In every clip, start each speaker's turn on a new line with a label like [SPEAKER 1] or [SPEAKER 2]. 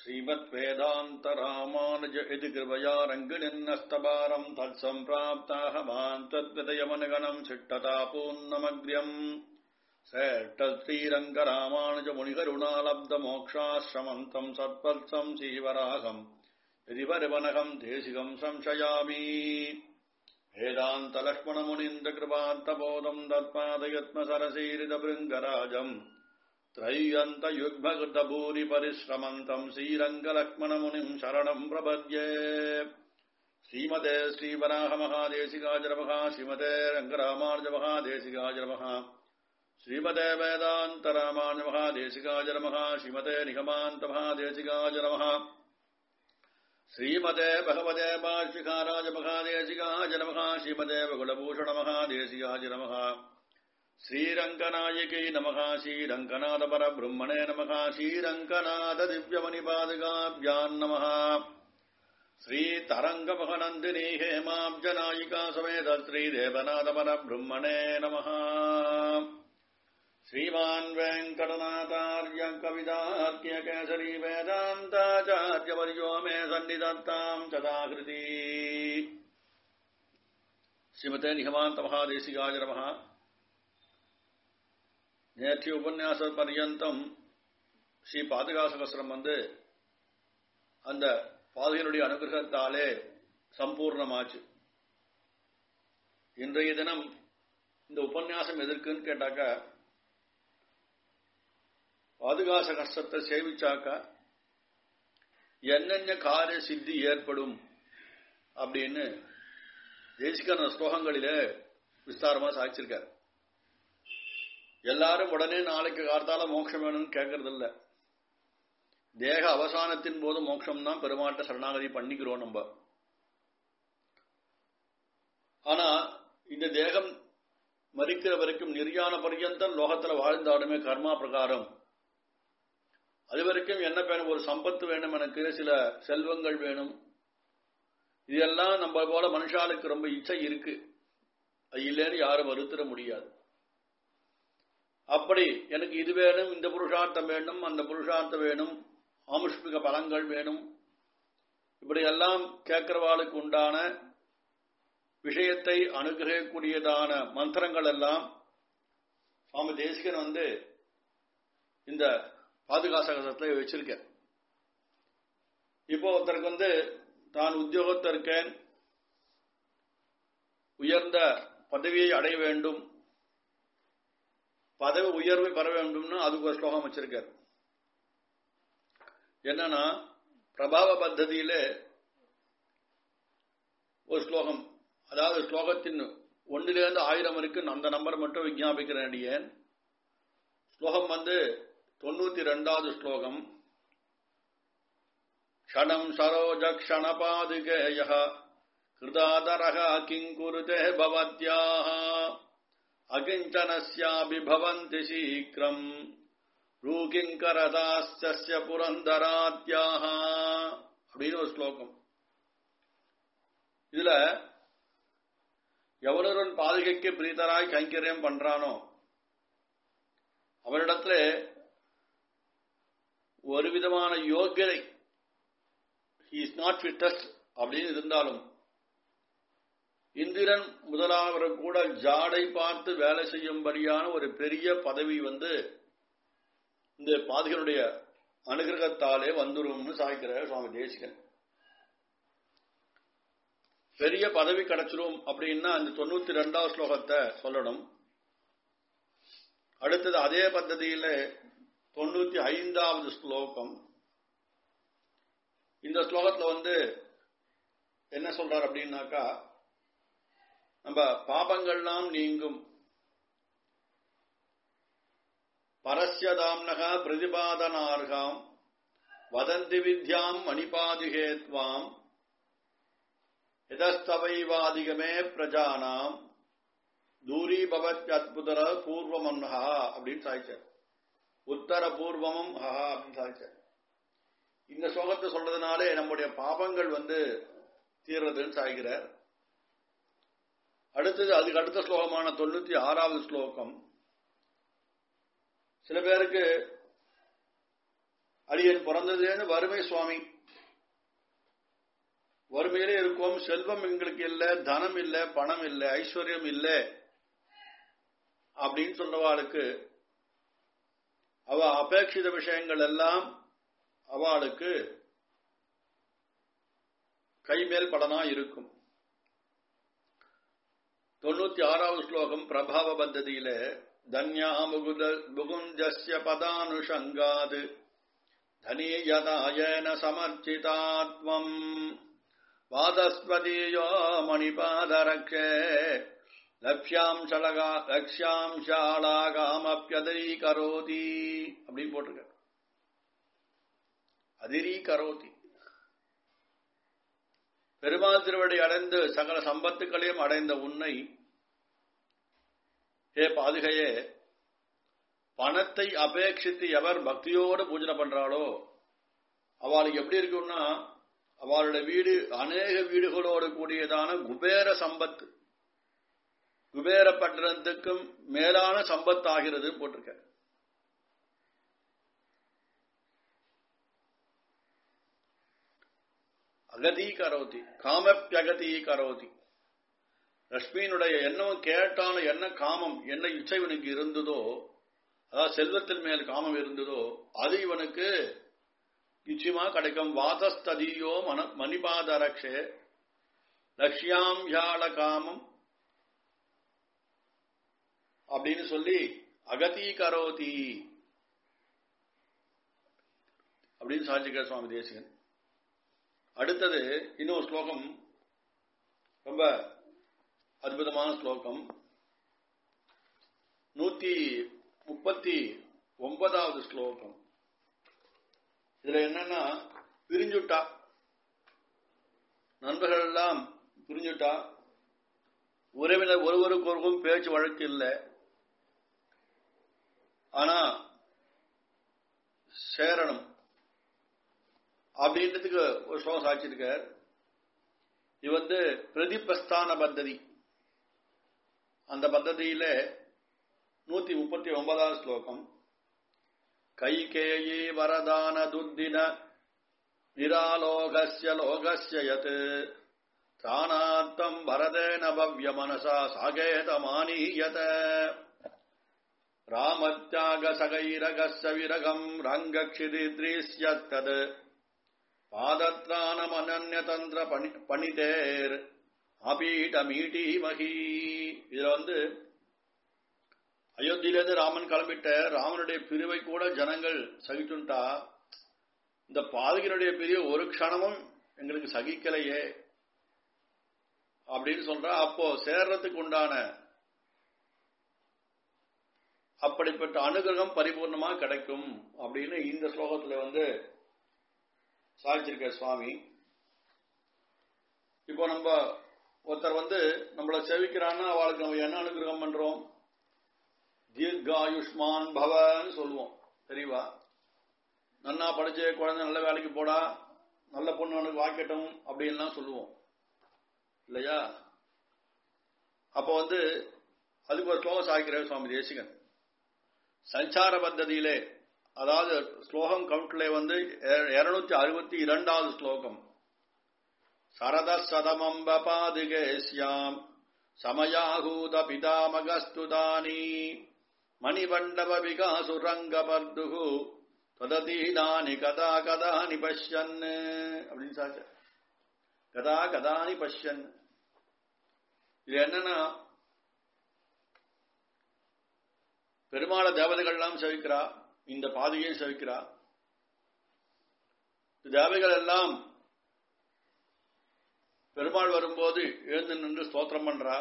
[SPEAKER 1] श्रीमद्वेदान्तरामानुज इति कृपया रङ्गिणिन्नस्तबारम् तत्सम्प्राप्ताः माम् तद्विदयमनगणम् चिट्टतापूर्णमग्र्यम् சேட்டல் ஸ்ரீரங்கராமானுஜ முனிகருணாலப்தமோக்ஷாசிரமந்தம் சத்வத்சம் சீவராகம் எதிபரிவனகம் தேசிகம் சம்சயாமி வேதாந்தலக்ஷ்மணமுனிந்திரகிருபாந்தபோதம் தத்பாதயத்ம சரசீரிதபிருங்கராஜம் त्रय्यन्तयुग्मकृतभूरि परिश्रमन्तम् श्रीरङ्गलक्ष्मणमुनिम् शरणम् प्रपद्ये श्रीमते श्रीवराहमहादेशिकाजरमः श्रीमते रङ्गरामानुजमहादेशिकाजरमः श्रीमते वेदान्तरामानुजमहादेशिकाजरमः श्रीमते निगमान्तमहादेशिकाजरमः श्रीमते भगवते बाष्यकाराजमहादेशिकाजनमः श्रीमते बकुलभूषणमहादेशिकाजनमः श्रीरङ्गनायकै नमः श्रीरङ्गनाथपरब्रह्मणे नमः श्रीरङ्गनाथदिव्यमणिपादगाभ्याम् नमः श्रीतरङ्गमहनन्दिनी हेमाब्जनायिका समेत श्रीदेवनाथपरब्रह्मणे नमः श्रीमान् वेङ्कटनाथार्य कवितार्क्यकेसरी वेदान्ताचार्यवर्यो मे सन्निधत्ताम् चदाकृति श्रीमते निगमान्तमहादेशिकाय नमः நேற்றைய உபன்யாச பர்யந்தம் ஸ்ரீ பாதுகாசகஸ்திரம் வந்து அந்த பாதுகையினுடைய அனுகிரகத்தாலே சம்பூர்ணமாச்சு இன்றைய தினம் இந்த உபன்யாசம் எதற்குன்னு கேட்டாக்க பாதுகாச கஷ்டத்தை சேவிச்சாக்க என்னென்ன காரிய சித்தி ஏற்படும் அப்படின்னு தேசிகன ஸ்லோகங்களிலே விஸ்தாரமா சாதிச்சிருக்கார் எல்லாரும் உடனே நாளைக்கு கார்த்தால மோட்சம் வேணும்னு கேட்கறது இல்ல தேக அவசானத்தின் போது மோட்சம் தான் பெருமாட்ட சரணாகதி பண்ணிக்கிறோம் நம்ம ஆனா இந்த தேகம் மறிக்கிற வரைக்கும் நிர்யாண பர்யந்தம் லோகத்துல வாழ்ந்தாலுமே கர்மா பிரகாரம் அது வரைக்கும் என்ன வேணும் ஒரு சம்பத்து வேணும் எனக்கு சில செல்வங்கள் வேணும் இதெல்லாம் நம்ம போல மனுஷாளுக்கு ரொம்ப இச்சை இருக்கு அது இல்லைன்னு யாரும் வருத்திட முடியாது அப்படி எனக்கு இது வேணும் இந்த புருஷார்த்தம் வேணும் அந்த புருஷார்த்தம் வேணும் ஆமுஷ்மிக பலங்கள் வேணும் இப்படி எல்லாம் கேட்கிறவாளுக்கு உண்டான விஷயத்தை அணுகக்கூடியதான மந்திரங்கள் எல்லாம் சுவாமி தேசிகன் வந்து இந்த பாதுகாசகத்தில் வச்சிருக்க இப்போ ஒருத்தருக்கு வந்து தான் உத்தியோகத்தில் இருக்கேன் உயர்ந்த பதவியை அடைய வேண்டும் பதவி உயர்வை பெற வேண்டும்னு அதுக்கு ஒரு ஸ்லோகம் வச்சிருக்கார் என்னன்னா பிரபாவ பத்ததியில ஒரு ஸ்லோகம் அதாவது ஸ்லோகத்தின் ஒன்றிலிருந்து ஆயிரம் இருக்கு அந்த நம்பர் மட்டும் விஜாபிக்கிறேன் அடியேன் ஸ்லோகம் வந்து தொண்ணூத்தி ரெண்டாவது ஸ்லோகம் க்ஷணம் சரோஜ க்ஷணபாதுகேய கிருதாதரக கிங்குருதே பவத்யாக அகிஞ்சனஸ்யாபி பவந்தி சீக்கிரம் ரூகிங்கரதாஸ்ய புரந்தராத்யாக அப்படின்னு ஒரு ஸ்லோகம் இதுல எவனொருவன் பாதுகைக்கு பிரீதராய் கைங்கரியம் பண்றானோ அவனிடத்துல ஒரு விதமான யோகியதை இஸ் நாட் ஃபிட்டஸ்ட் அப்படின்னு இருந்தாலும் இந்திரன் முதலானவரை கூட ஜாடை பார்த்து வேலை செய்யும்படியான ஒரு பெரிய பதவி வந்து இந்த பாதிகளுடைய அனுகிரகத்தாலே வந்துரும்னு சாய்க்கிறார் சுவாமி தேசிகன் பெரிய பதவி கிடைச்சிரும் அப்படின்னா அந்த தொண்ணூத்தி ரெண்டாவது ஸ்லோகத்தை சொல்லணும் அடுத்தது அதே பద్ధதியில தொண்ணூத்தி ஐந்தாவது ஸ்லோகம் இந்த ஸ்லோகத்துல வந்து என்ன சொல்றார் அப்படின்னாக்கா நம்ம பாபங்கள்லாம் நீங்கும் பரஸ்யதாம்னக பிரதிபாதனார்காம் வதந்தி வித்யாம் மணிபாதிகேத்வாம் எதஸ்தவைவாதிகமே பிரஜானாம் தூரி பவத் அத்புதர பூர்வமன்ஹா அப்படின்னு சாய்ச்சார் உத்தர பூர்வமும் ஹஹா அப்படின்னு சாய்ச்சார் இந்த ஸ்லோகத்தை சொல்றதுனாலே நம்முடைய பாபங்கள் வந்து தீர்றதுன்னு சாய்கிறார் அடுத்தது அதுக்கு அடுத்த ஸ்லோகமான தொண்ணூத்தி ஆறாவது ஸ்லோகம் சில பேருக்கு அடியன் பிறந்ததுலேருந்து வறுமை சுவாமி வறுமையிலே இருக்கோம் செல்வம் எங்களுக்கு இல்லை தனம் இல்லை பணம் இல்லை ஐஸ்வர்யம் இல்லை அப்படின்னு சொல்றவாளுக்கு அவ அபேட்சித விஷயங்கள் எல்லாம் அவளுக்கு கைமேல் படனா இருக்கும் தொண்ணூத்தி ஆறாவது ஸ்லோகம் பிரபாவ பத்ததியில தன்யா முகுத முகுந்தஸ்ய பதானுஷங்காது தனீயதாயன சமர்ச்சிதாத்வம் வாதஸ்பதீயோ மணிபாதரக்ஷே லட்சியாம்சலகா லட்சியாம்சாளாகாமப்பியதரி கரோதி அப்படின்னு போட்டிருக்க அதிரி கரோதி பெருமாள் திருவடி அடைந்து சகல சம்பத்துக்களையும் அடைந்த உன்னை ஹே பாதுகையே பணத்தை அபேட்சித்து எவர் பக்தியோடு பூஜனை பண்றாளோ அவளுக்கு எப்படி இருக்கும்னா அவளுடைய வீடு அநேக வீடுகளோடு கூடியதான குபேர சம்பத்து குபேர பட்டணத்துக்கும் மேலான சம்பத் ஆகிறது போட்டிருக்க அகதி கரோதி காமப்பியகதி கரோதி லட்சுமியினுடைய எண்ணம் கேட்டான என்ன காமம் என்ன இச்சை இவனுக்கு இருந்ததோ அதாவது செல்வத்தின் மேல் காமம் இருந்ததோ அது இவனுக்கு நிச்சயமா கிடைக்கும் வாதஸ்ததியோ மன மணிபாதரக்ஷே லட்சியாம்யாள காமம் அப்படின்னு சொல்லி அகதி கரோதி அப்படின்னு சாட்சிக்கிற சுவாமி தேசிகன் அடுத்தது இன்னொரு ஸ்லோகம் ரொம்ப அற்புதமான ஸ்லோகம் நூத்தி முப்பத்தி ஒன்பதாவது ஸ்லோகம் இதுல என்னன்னா பிரிஞ்சுட்டா நண்பர்கள் எல்லாம் பிரிஞ்சுட்டா உறவினர் ஒருவருக்கு ஒருவரும் பேச்சு வழக்கு இல்லை ஆனா சேரணும் அப்படின்றதுக்கு ஒரு ஸ்லோகம் சாட்சியிருக்கார் இது வந்து பிரதிபஸ்தான பத்ததி அந்த பத்ததியில நூத்தி முப்பத்தி ஒன்பதாவது ஸ்லோகம் கைகேயி வரதான துர்தின நிராலோகஸ்ய லோகஸ்ய யத் திராணார்த்தம் வரதேன பவ்ய மனசா சாகேதமானீயத ராமத்யாக சகைரகஸ்ய விரகம் ரங்கக்ஷிதித்ரீஸ்யத்தது பாதத்ரானமனன்யதந்திர பணி பணிதேர் அபீடமீட்டி மகி இதுல வந்து அயோத்தியிலிருந்து ராமன் கிளம்பிட்ட ராமனுடைய பிரிவை கூட ஜனங்கள் சகிச்சுட்டா இந்த பாதகனுடைய பிரிவு ஒரு க்ஷணமும் எங்களுக்கு சகிக்கலையே அப்படின்னு சொல்றா அப்போ சேர்றதுக்கு உண்டான அப்படிப்பட்ட அனுகிரகம் பரிபூர்ணமா கிடைக்கும் அப்படின்னு இந்த ஸ்லோகத்துல வந்து சாதிச்சிருக்க சுவாமி இப்போ நம்ம ஒருத்தர் வந்து நம்மளை செவிக்கிறான்னா அவளுக்கு நம்ம என்ன அனுகிரகம் பண்றோம் தீர்காயுஷ்மான் பவன்னு சொல்லுவோம் தெரியவா நன்னா படிச்ச குழந்தை நல்ல வேலைக்கு போடா நல்ல பொண்ணு உனக்கு வாக்கட்டும் அப்படின்லாம் சொல்லுவோம் இல்லையா அப்போ வந்து அதுக்கு ஒரு ஸ்லோகம் சாய்க்கிறார் சுவாமி தேசிகன் சஞ்சார பத்ததியிலே அதாவது ஸ்லோகம் கவுண்ட்ல வந்து இருநூத்தி அறுபத்தி இரண்டாவது ஸ்லோகம் சரத சதமம்ப பாதுகேஸ்யாம் சமயாகூத பிதாமகஸ்துதானி மணிமண்டப விகாசுரங்க பர்துகு தொததீதானி கதா கதானி பஷ்யன் அப்படின்னு சாச்ச கதா கதானி பஷ்யன் இது என்னன்னா பெருமாள தேவதைகள்லாம் செவிக்கிறா இந்த பாதையை செவிக்கிறா தேவைகள் எல்லாம் பெருமாள் வரும்போது எழுந்து நின்று ஸ்தோத்திரம் பண்றா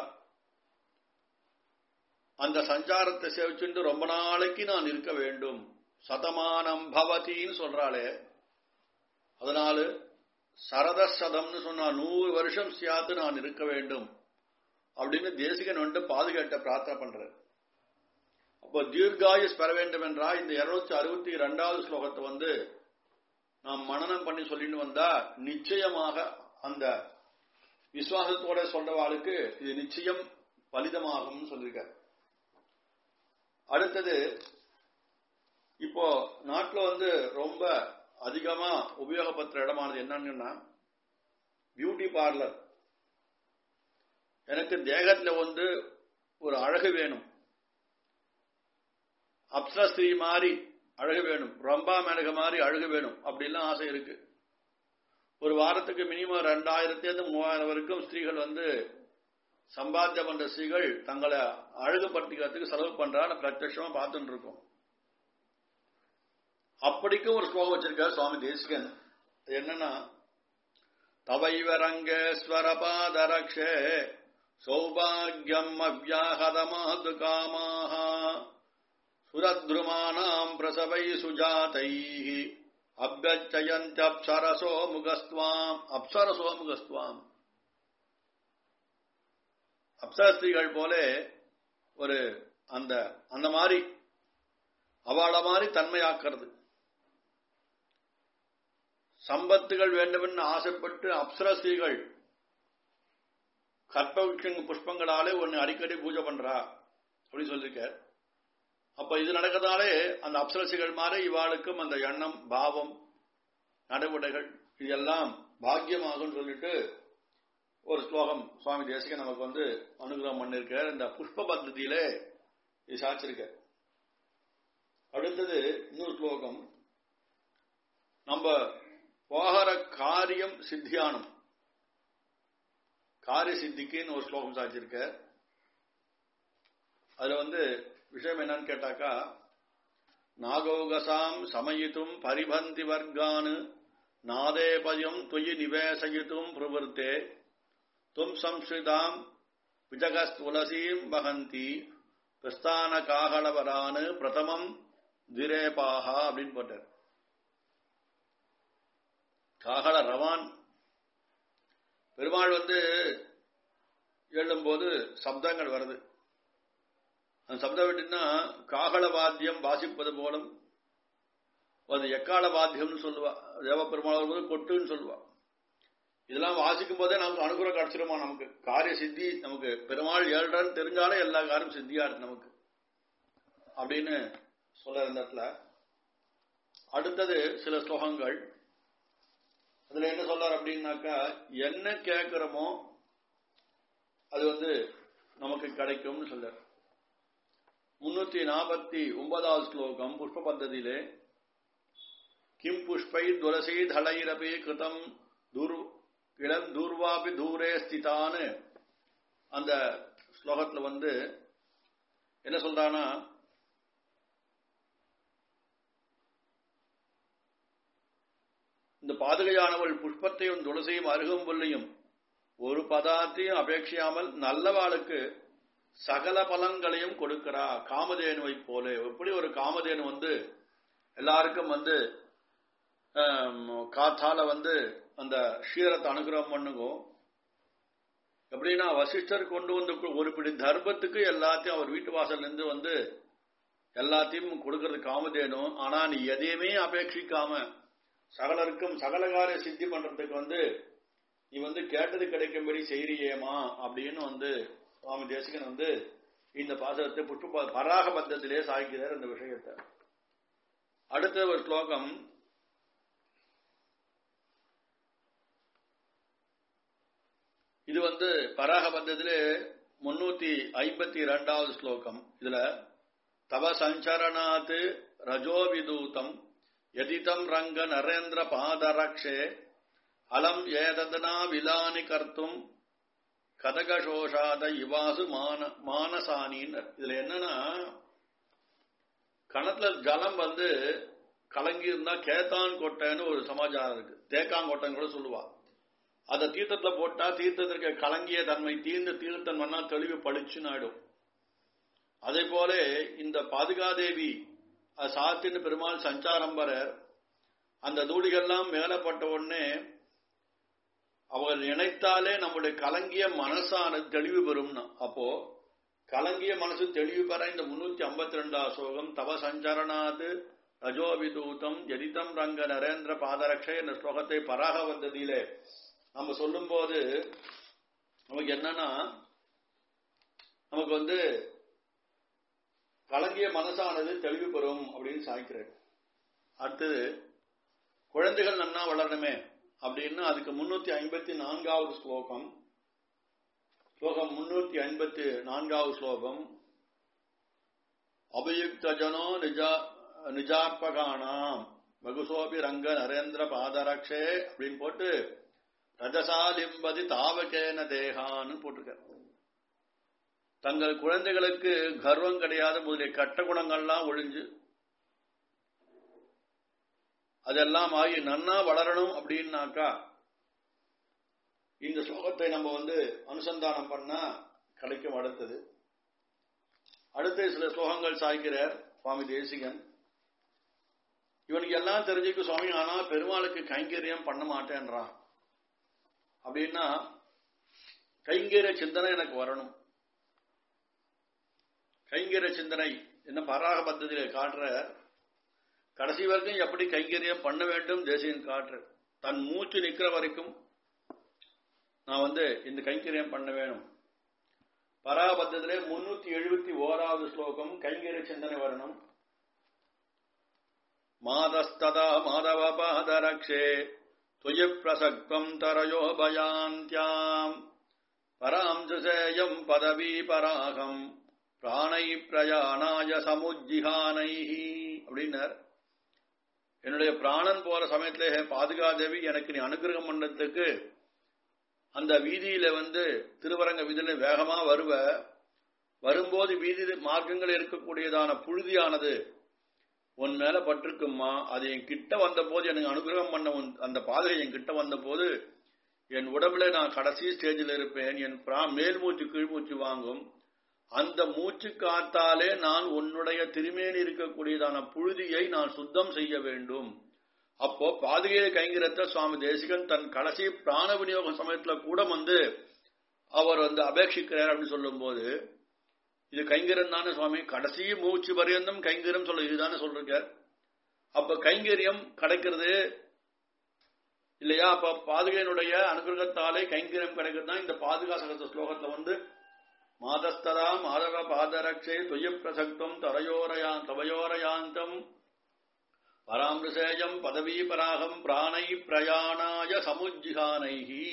[SPEAKER 1] அந்த சஞ்சாரத்தை சேவிச்சுட்டு ரொம்ப நாளைக்கு நான் இருக்க வேண்டும் சதமானம் பவதின்னு சொல்றாளே அதனால சரத சதம்னு சொன்னா நூறு வருஷம் சியாத்து நான் இருக்க வேண்டும் அப்படின்னு தேசிகன் வந்து பாதுகாட்ட பிரார்த்தனை பண்றார் அப்போ தீர்காயுஸ் பெற வேண்டும் என்றா இந்த இருநூத்தி அறுபத்தி இரண்டாவது ஸ்லோகத்தை வந்து நாம் மனநம் பண்ணி சொல்லிட்டு வந்தா நிச்சயமாக அந்த விசுவாசத்தோட சொல்றவாளுக்கு இது நிச்சயம் பலிதமாகும் சொல்லியிருக்கார் அடுத்தது இப்போ நாட்டில் வந்து ரொம்ப அதிகமா உபயோகப்படுத்துற இடமானது என்னன்னா பியூட்டி பார்லர் எனக்கு தேகத்துல வந்து ஒரு அழகு வேணும் அப்சரஸ்ரீ மாதிரி அழகு வேணும் ரம்பா மேனக மாதிரி அழகு வேணும் அப்படிலாம் ஆசை இருக்கு ஒரு வாரத்துக்கு மினிமம் ரெண்டாயிரத்தி இருந்து மூவாயிரம் வரைக்கும் ஸ்திரீகள் வந்து சம்பாத்தியம் பண்ற ஸ்திரீகள் தங்களை அழகுபடுத்திக்கிறதுக்கு செலவு பண்றான்னு பிரத்யட்சமா பார்த்துட்டு இருக்கோம் அப்படிக்கும் ஒரு ஸ்லோகம் வச்சிருக்காரு சுவாமி தேசிகன் என்னன்னா தவைவரங்கேஸ்வர பாதரக்ஷே சௌபாகியம் அவ்யாஹதமாது காமாக சுரத்ருமானாம் பிரசவை சுஜாதைः அபியச்சயந்தப்சரசோ முகஸ்துவாம் அப்சரசோ முகஸ்துவாம் அப்சரஸ்திரிகள் போல ஒரு அந்த அந்த மாதிரி அவள மாதிரி தன்மையாக்குறது சம்பத்துகள் வேண்டுமென்று ஆசைப்பட்டு அப்சரஸ்திரிகள் கற்ப புஷ்பங்களாலே ஒன்னு அடிக்கடி பூஜை பண்றா அப்படின்னு சொல்லியிருக்கார் அப்ப இது நடக்கிறதாலே அந்த அப்சரசிகள் மாதிரி இவாளுக்கும் அந்த எண்ணம் பாவம் நடைமுறைகள் இதெல்லாம் பாக்கியமாகும் சொல்லிட்டு ஒரு ஸ்லோகம் சுவாமி தேசிகன் நமக்கு வந்து அனுகிரகம் பண்ணிருக்கார் இந்த புஷ்ப பத்ததியிலே இது சாச்சிருக்க அடுத்தது இன்னொரு ஸ்லோகம் நம்ம போகிற காரியம் சித்தியானம் காரிய சித்திக்குன்னு ஒரு ஸ்லோகம் சாச்சிருக்க அதுல வந்து விஷயம் என்னன்னு கேட்டாக்கா நாகோகசாம் சமயித்தும் பரிபந்தி வர்க்கான் நாதேபயம் துயி நிவேசயித்தும் பிரவருத்தே தும் சம்ஸ்கிருதாம் விஜகஸ்துலசீம் வகந்தி பிரஸ்தான காகலவரானு பிரதமம் திரேபாகா அப்படின்னு போட்டார் காகல ரவான் பெருமாள் வந்து எழும்போது சப்தங்கள் வருது அந்த சப்தம் விட்டுன்னா காகல வாத்தியம் வாசிப்பது போலும் அது எக்கால வாத்தியம்னு சொல்லுவா தேவ பெருமாள் போது கொட்டுன்னு சொல்லுவா இதெல்லாம் வாசிக்கும் போதே நமக்கு அனுகூலம் கிடைச்சிருமா நமக்கு காரிய சித்தி நமக்கு பெருமாள் ஏழ்றான்னு தெரிஞ்சாலே எல்லா காரியம் சித்தியா இருக்கு நமக்கு அப்படின்னு சொல்ல இந்த இடத்துல அடுத்தது சில ஸ்லோகங்கள் அதுல என்ன சொல்றார் அப்படின்னாக்கா என்ன கேட்கிறோமோ அது வந்து நமக்கு கிடைக்கும்னு சொல்றார் முன்னூத்தி நாற்பத்தி ஒன்பதாவது ஸ்லோகம் புஷ்ப பத்ததியிலே கிம் புஷ்பை துளசி தளைரபி கிருதம் துர் இளம் தூர்வாபி தூரே ஸ்திதான்னு அந்த ஸ்லோகத்துல வந்து என்ன சொல்றானா இந்த பாதுகையானவள் புஷ்பத்தையும் துளசியும் அருகம்புல்லையும் ஒரு பதார்த்தையும் அபேட்சியாமல் நல்லவாளுக்கு சகல பலன்களையும் கொடுக்கிறா காமதேனுவை போல எப்படி ஒரு காமதேனு வந்து எல்லாருக்கும் வந்து காத்தால வந்து அந்த ஷீரத்தை அனுகிரகம் பண்ணுங்கோ எப்படின்னா வசிஷ்டர் கொண்டு வந்து ஒரு பிடி தர்மத்துக்கு எல்லாத்தையும் அவர் வீட்டு வாசல்ல இருந்து வந்து எல்லாத்தையும் கொடுக்கறது காமதேனும் ஆனா நீ எதையுமே அபேட்சிக்காம சகலருக்கும் சகலகார சித்தி பண்றதுக்கு வந்து நீ வந்து கேட்டது கிடைக்கும்படி செய்றியேமா அப்படின்னு வந்து சுவாமி தேசிகன் வந்து இந்த பாசகத்தை புஷ்ப பராக பத்தத்திலே சாய்க்கிறார் இந்த விஷயத்தை அடுத்த ஒரு ஸ்லோகம் இது வந்து பராக பத்தத்திலே முன்னூத்தி ஐம்பத்தி இரண்டாவது ஸ்லோகம் இதுல தவ சஞ்சரணாத் ரஜோவிதூதம் யதிதம் ரங்க நரேந்திர பாதரக்ஷே அலம் ஏததனா விலானி கர்த்தும் கதகசோஷாத இவாசு மான மானசானின்னு இதுல என்னன்னா கணத்துல ஜலம் வந்து கலங்கி இருந்தா கேத்தான் கொட்டைன்னு ஒரு சமாச்சாரம் இருக்கு தேக்காங்கொட்டைன்னு கூட சொல்லுவா அதை தீர்த்தத்துல போட்டா தீர்த்தத்திற்கு கலங்கிய தன்மை தீர்ந்து தீர்த்தம் பண்ணா தெளிவு பளிச்சுன்னு ஆயிடும் அதே போல இந்த பாதுகாதேவி சாத்தின்னு பெருமாள் சஞ்சாரம் வர அந்த தூளிகள்லாம் மேலப்பட்ட உடனே அவர்கள் நினைத்தாலே நம்முடைய கலங்கிய மனசானது தெளிவு பெறும்னா அப்போ கலங்கிய மனசு தெளிவு பெற இந்த முன்னூத்தி ஐம்பத்தி ரெண்டாம் சோகம் தவ சஞ்சரணாது ரஜோவிதூதம் ஜதிதம் ரங்க நரேந்திர பாதரக்ஷை என்ற ஸ்லோகத்தை பராக வந்ததிலே நம்ம சொல்லும் போது நமக்கு என்னன்னா நமக்கு வந்து கலங்கிய மனசானது தெளிவு பெறும் அப்படின்னு சாய்க்கிறார் அடுத்தது குழந்தைகள் நன்னா வளரணுமே அப்படின்னு அதுக்கு முன்னூத்தி ஐம்பத்தி நான்காவது ஸ்லோகம் ஸ்லோகம் முன்னூத்தி ஐம்பத்தி நான்காவது ஸ்லோகம் அபியுக்த ஜனோ நிஜா நிஜாத்மகானாம் வகுசோபி ரங்க நரேந்திர பாதரக்ஷே அப்படின்னு போட்டு ரஜசாலிம்பதி தாவகேன தேகான்னு போட்டிருக்காரு தங்கள் குழந்தைகளுக்கு கர்வம் கிடையாத முதலிய கட்ட குணங்கள்லாம் ஒழிஞ்சு அதெல்லாம் ஆகி நன்னா வளரணும் அப்படின்னாக்கா இந்த ஸ்லோகத்தை நம்ம வந்து அனுசந்தானம் பண்ணா கிடைக்கும் அடுத்தது அடுத்த சில ஸ்லோகங்கள் சாய்க்கிறார் சுவாமி தேசிகன் இவனுக்கு எல்லாம் தெரிஞ்சுக்கு சுவாமி ஆனா பெருமாளுக்கு கைங்கரியம் பண்ண மாட்டேன்றான் அப்படின்னா கைங்கரிய சிந்தனை எனக்கு வரணும் கைங்கரிய சிந்தனை என்ன பராக பத்ததியில காட்டுற கடைசி வரைக்கும் எப்படி கைங்கரியம் பண்ண வேண்டும் தேசியன் காட்டுற தன் மூச்சு நிக்கிற வரைக்கும் நான் வந்து இந்த கைங்கரியம் பண்ண வேணும் பராபத்தத்திலே முன்னூத்தி எழுபத்தி ஓராவது ஸ்லோகம் கைங்கரிய சிந்தனை வரணும் மாதஸ்ததா மாதவ பாதரக்ஷே துயி பிரசக்தம் தரயோ பயாந்தியாம் பராம் ஜுசேயம் பதவி பராகம் பிராணை பிரயாணாய சமுஜிஹானை அப்படின்னார் என்னுடைய பிராணன் போற சமயத்திலே பாதுகாதேவி எனக்கு நீ அனுகிரகம் பண்ணதுக்கு அந்த வீதியில வந்து திருவரங்க வீதியில வேகமா வருவ வரும்போது வீதி மார்க்கங்கள் இருக்கக்கூடியதான புழுதியானது உன் மேல பட்டிருக்குமா அது என் கிட்ட வந்த போது எனக்கு அனுகிரகம் பண்ண அந்த பாதை என் கிட்ட வந்த போது என் உடம்புல நான் கடைசி ஸ்டேஜில் இருப்பேன் என் மேல் மூச்சு கீழ்மூச்சு வாங்கும் அந்த மூச்சு காத்தாலே நான் உன்னுடைய திருமேனி இருக்கக்கூடியதான புழுதியை நான் சுத்தம் செய்ய வேண்டும் அப்போ பாதுகையை கைங்கிறத சுவாமி தேசிகன் தன் கடைசி பிராண விநியோக சமயத்துல கூட வந்து அவர் வந்து அபேட்சிக்கிறார் அப்படின்னு சொல்லும் போது இது கைங்கரம் தானே சுவாமி கடைசி மூச்சு பரியந்தம் கைங்கரியம் சொல்ல இதுதானே சொல்றார் அப்ப கைங்கரியம் கிடைக்கிறது இல்லையா அப்ப பாதுகையினுடைய அனுகிரகத்தாலே கைங்கரியம் கிடைக்கிறது தான் இந்த பாதுகா சகச ஸ்லோகத்துல வந்து மாதஸ்தரா மாதவ பாதரக்ஷே துய பிரசக்தம் தரையோரயா தவயோரயாந்தம் பராமிருசேயம் பதவி பராகம் பிராணை பிரயாணாய சமுஜிகானைகி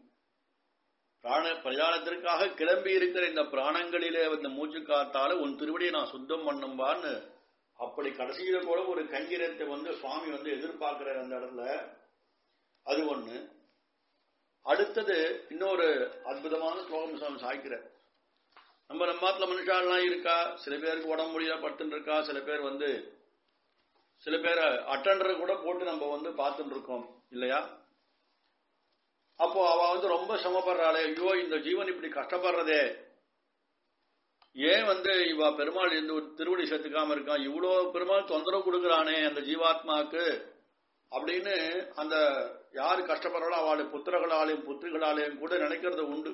[SPEAKER 1] பிராண பிரயாணத்திற்காக கிளம்பி இருக்கிற இந்த பிராணங்களிலே வந்த மூச்சு காத்தால உன் திருவடியை நான் சுத்தம் பண்ணும்பான்னு அப்படி கடைசியில கூட ஒரு கங்கிரத்தை வந்து சுவாமி வந்து எதிர்பார்க்கிறார் அந்த இடத்துல அது ஒண்ணு அடுத்தது இன்னொரு அற்புதமான ஸ்லோகம் சுவாமி சாய்க்கிறார் நம்ம நம்ம நாட்டுல மனுஷாலாம் இருக்கா சில பேருக்கு உடம்பு முடியல படுத்துட்டு இருக்கா சில பேர் வந்து சில பேரை அட்டண்டர் கூட போட்டு நம்ம வந்து பார்த்துட்டு இருக்கோம் இல்லையா அப்போ அவ வந்து ரொம்ப சிரமப்படுறாளே ஐயோ இந்த ஜீவன் இப்படி கஷ்டப்படுறதே ஏன் வந்து இவ பெருமாள் இந்த ஒரு திருவடி சேர்த்துக்காம இருக்கான் இவ்வளோ பெருமாள் தொந்தரவு கொடுக்குறானே அந்த ஜீவாத்மாக்கு அப்படின்னு அந்த யாரு கஷ்டப்படுறாளோ அவளுடைய புத்திரர்களாலையும் புத்திரிகளாலையும் கூட நினைக்கிறது உண்டு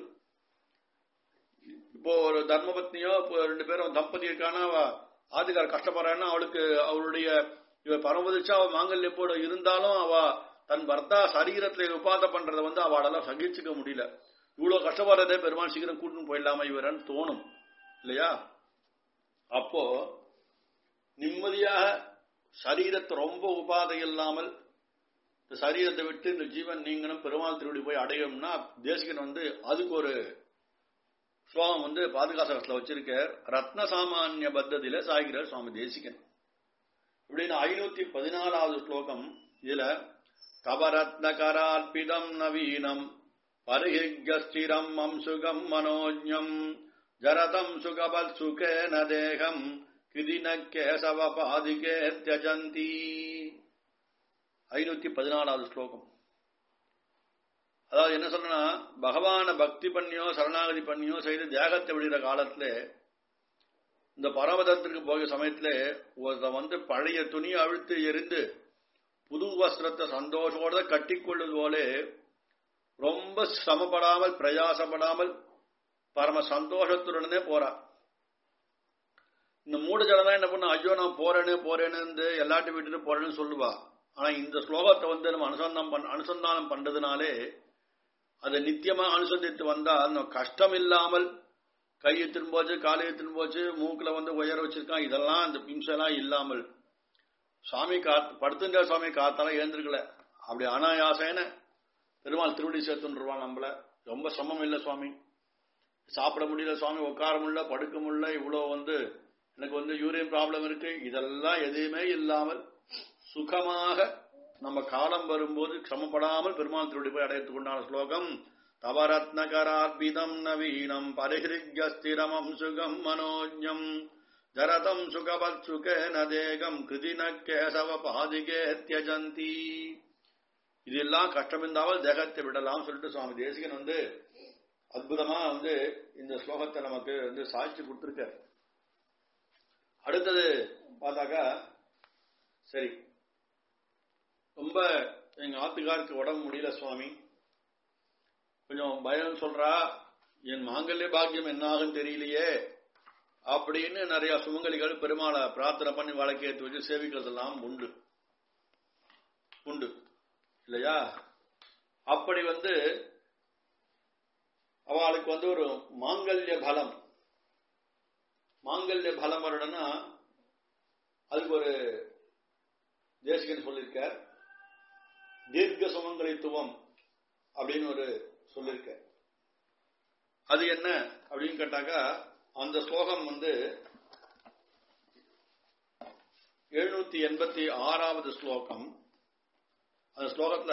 [SPEAKER 1] இப்போ ஒரு தர்மபத்னியோ இப்போ ரெண்டு பேரும் தம்பதி இருக்கானா அவ ஆதிகார் கஷ்டப்படுறான்னா அவளுக்கு அவளுடைய இவ பரமதிச்சா அவ மாங்கல்ய போட இருந்தாலும் அவ தன் பர்த்தா சரீரத்துல உபாத பண்றதை வந்து அவளால சகிச்சுக்க முடியல இவ்வளவு கஷ்டப்படுறதே பெருமாள் சீக்கிரம் கூட்டின்னு போயிடலாமா இவரன்னு தோணும் இல்லையா அப்போ நிம்மதியாக சரீரத்தை ரொம்ப உபாதை இல்லாமல் இந்த சரீரத்தை விட்டு இந்த ஜீவன் நீங்களும் பெருமாள் திருவடி போய் அடையும்னா தேசிகன் வந்து அதுக்கு ஒரு ஸ்லோகம் வந்து பாதுகாசகத்துல வச்சிருக்கார் ரத்ன சாமானிய பத்ததியில சாய்கிறார் சுவாமி தேசிகன் இப்படின்னு ஐநூத்தி பதினாலாவது ஸ்லோகம் இதுல கபரத்னகரார்பிதம் நவீனம் பரிஹிஸ்திரம் அம்சுகம் மனோஜம் ஜரதம் சுகபத் சுகேன தேகம் கிதின கேசவ பாதிகே தியஜந்தி ஐநூத்தி பதினாலாவது ஸ்லோகம் அதாவது என்ன சொல்றனா பகவான பக்தி பண்ணியோ சரணாகதி பண்ணியோ செய்து தேகத்தை விடுகிற காலத்துல இந்த பரமதத்திற்கு போகிற சமயத்துல ஒருத்த வந்து பழைய துணியை அழுத்து எரிந்து புது வஸ்திரத்தை சந்தோஷத்தோட கட்டிக்கொள்வது போல ரொம்ப சிரமப்படாமல் பிரயாசப்படாமல் பரம சந்தோஷத்துடனே போறா இந்த மூட ஜனம் என்ன பண்ண ஐயோ நான் போறேன்னு போறேன்னு எல்லாத்தையும் விட்டுட்டு போறேன்னு சொல்லுவா ஆனா இந்த ஸ்லோகத்தை வந்து நம்ம அனுசந்தானம் பண்ண அனுசந்தானம் பண்றதுனாலே அதை நித்தியமாக அனுசந்தித்து வந்தால் நம்ம கஷ்டம் இல்லாமல் கை எத்துன்னு போச்சு காலை எத்துன்னு போச்சு மூக்குல வந்து உயர வச்சிருக்கான் இதெல்லாம் இந்த பிம்செல்லாம் இல்லாமல் சுவாமி காத்து படுத்துன்ற சுவாமி காத்தால ஏந்திருக்கல அப்படி அனாயாசேன பெருமாள் திருவடி சேர்த்துருவான் நம்மள ரொம்ப சிரமம் இல்லை சுவாமி சாப்பிட முடியல சுவாமி உட்கார முடியல படுக்க முடியல இவ்வளவு வந்து எனக்கு வந்து யூரின் ப்ராப்ளம் இருக்கு இதெல்லாம் எதுவுமே இல்லாமல் சுகமாக நம்ம காலம் வரும்போது சிரமப்படாமல் பெருமாள் திருவடி போய் அடையத்துக் கொண்டான ஸ்லோகம் தவரத்னகராத்பிதம் நவீனம் பரிஹிருஜ்ய ஸ்திரமம் சுகம் மனோஜம் ஜரதம் சுகவத் சுகேன தேகம் கிருதின கேசவ பாதிகே தியஜந்தி இதெல்லாம் கஷ்டம் இருந்தாமல் தேகத்தை விடலாம் சொல்லிட்டு சுவாமி தேசிகன் வந்து அற்புதமா வந்து இந்த ஸ்லோகத்தை நமக்கு வந்து சாட்சி கொடுத்திருக்கார் அடுத்தது பார்த்தாக்கா சரி ரொம்ப எங்க ஆத்துக்காருக்கு உடம்பு முடியல சுவாமி கொஞ்சம் பயம் சொல்றா என் மாங்கல்ய பாக்கியம் என்ன ஆகும் தெரியலையே அப்படின்னு நிறைய சுமங்கலிகள் பெருமாளை பிரார்த்தனை பண்ணி வழக்கேற்று வச்சு சேவிக்கிறதெல்லாம் உண்டு உண்டு இல்லையா அப்படி வந்து அவளுக்கு வந்து ஒரு மாங்கல்ய பலம் மாங்கல்ய பலம் வரணும்னா அதுக்கு ஒரு தேசிகன் சொல்லியிருக்கார் தீர்க்க சுமங்கலித்துவம் அப்படின்னு ஒரு சொல்லியிருக்க அது என்ன அப்படின்னு கேட்டாக்கா அந்த ஸ்லோகம் வந்து எழுநூத்தி எண்பத்தி ஆறாவது ஸ்லோகம் அந்த ஸ்லோகத்துல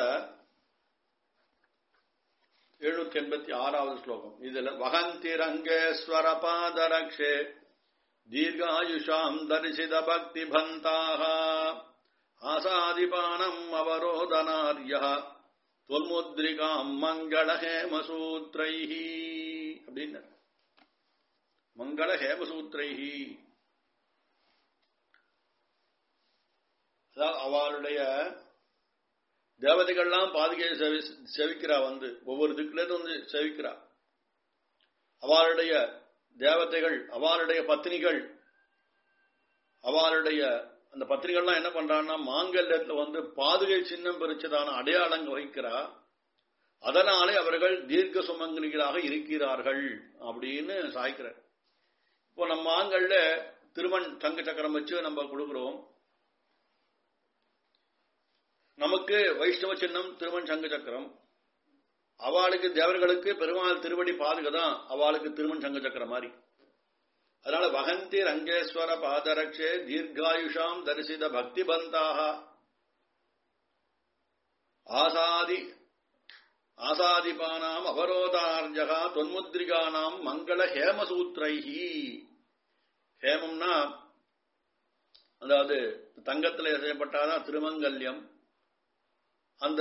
[SPEAKER 1] எழுநூத்தி எண்பத்தி ஆறாவது ஸ்லோகம் இதுல வகந்திரங்கேஸ்வர பாதரக்ஷே தீர்காயுஷாம் தரிசித பக்தி பந்தாக ஆசாதிபானம் அவரோதனார்ய தொல்முத்ரிகாம் மங்கள ஹேமசூத்ரைஹி அப்படின்னு மங்கள ஹேமசூத்ரைஹி அதாவது அவளுடைய தேவதைகள்லாம் பாதுகை செவிக்கிறா வந்து ஒவ்வொரு திக்கிலேருந்து வந்து செவிக்கிறா அவளுடைய தேவதைகள் அவளுடைய பத்தினிகள் அவளுடைய அந்த பத்திரிகைலாம் என்ன பண்றான்னா மாங்கல்யத்துல வந்து பாதுகை சின்னம் பிரிச்சதான அடையாளங்க வைக்கிறா அதனாலே அவர்கள் தீர்க்க சுமங்கலிகளாக இருக்கிறார்கள் அப்படின்னு சாய்க்கிறார் இப்போ நம்ம மாங்கல்ல திருமண் தங்க சக்கரம் வச்சு நம்ம கொடுக்கிறோம் நமக்கு வைஷ்ணவ சின்னம் திருமண் சங்க சக்கரம் அவளுக்கு தேவர்களுக்கு பெருமாள் திருவடி பாதுகை தான் அவளுக்கு திருமண் சங்க சக்கரம் மாதிரி அதனால வகந்தி ரங்கேஸ்வர பாதரக்ஷே தீர்காயுஷாம் தரிசித பக்தி பந்தாக ஆசாதி ஆசாதிபானாம் அவரோதார்ஜகா தொன்முத்ரிகானாம் மங்கள ஹேமசூத்ரைஹி ஹேமம்னா அதாவது தங்கத்தில் செய்யப்பட்டாதான் திருமங்கல்யம் அந்த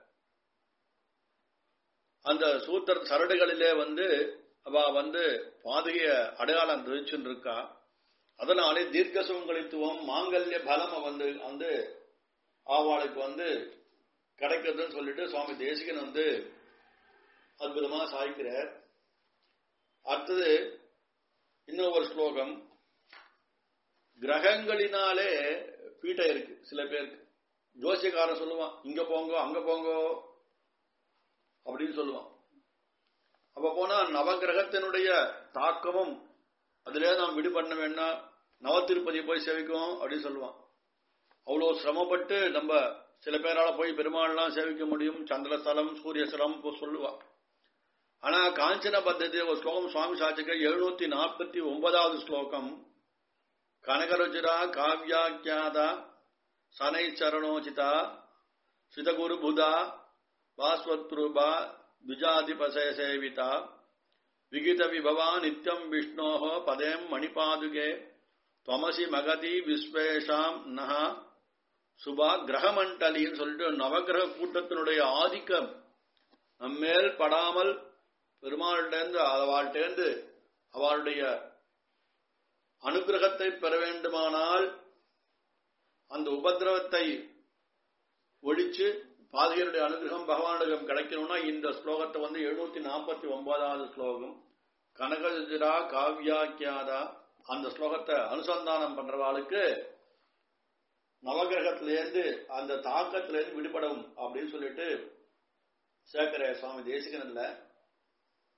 [SPEAKER 1] அந்த சூத்திர சரடுகளிலே வந்து அவ வந்து பாதுகைய அடையாளம் தெரிச்சுன்னு இருக்கா அதனாலே தீர்க்க சுமங்கலித்துவம் மாங்கல்ய பலம் வந்து வந்து அவளுக்கு வந்து கிடைக்கிறதுன்னு சொல்லிட்டு சுவாமி தேசிகன் வந்து அற்புதமா சாய்க்கிறார் அடுத்தது இன்னும் ஒரு ஸ்லோகம் கிரகங்களினாலே பீட்டை இருக்கு சில பேருக்கு ஜோசியக்காரன் சொல்லுவான் இங்க போங்க அங்க போங்க அப்படின்னு சொல்லுவான் அப்ப போனா நவகிரகத்தினுடைய தாக்கமும் அதிலே நாம் விடுபண்ண வேணா நவத்திருப்பதி போய் சேவிக்கும் அப்படின்னு சொல்லுவான் அவ்வளவு சிரமப்பட்டு நம்ம சில பேரால போய் பெருமாள்லாம் சேவிக்க முடியும் சந்திரஸ்தலம் சூரியஸ்தலம் சொல்லுவான் ஆனா காஞ்சன பத்ததி ஒரு ஸ்லோகம் சுவாமி சாட்சிக்க எழுநூத்தி நாற்பத்தி ஒன்பதாவது ஸ்லோகம் கனகருச்சிரா காவ்யாக்கியாதா சனை சரணோச்சிதா சிதகுரு புதா பாஸ்வத்ருபா द्विजाधिपशय सेविता विगित विभवा नित्यम विष्णो पदेम मणिपादुगे त्वमसी மகதி விஸ்வேஷாம் நகா சுபா கிரகமண்டலின்னு சொல்லிட்டு நவகிரக கூட்டத்தினுடைய ஆதிக்கம் நம்மேல் படாமல் பெருமாள்கிட்டேருந்து அவள்கிட்டேருந்து அவளுடைய அனுகிரகத்தை பெற வேண்டுமானால் அந்த உபதிரவத்தை ஒழிச்சு பாதியருடைய அனுகிரகம் பகவானுடைய கிடைக்கணும்னா இந்த ஸ்லோகத்தை வந்து எழுநூத்தி நாற்பத்தி ஒன்பதாவது ஸ்லோகம் கனகஜிரா காவ்யாக்கியாதா அந்த ஸ்லோகத்தை அனுசந்தானம் பண்றவாளுக்கு நவகிரகத்திலேருந்து அந்த தாக்கத்திலேருந்து விடுபடும் அப்படின்னு சொல்லிட்டு சேகர சுவாமி தேசிகன் இல்ல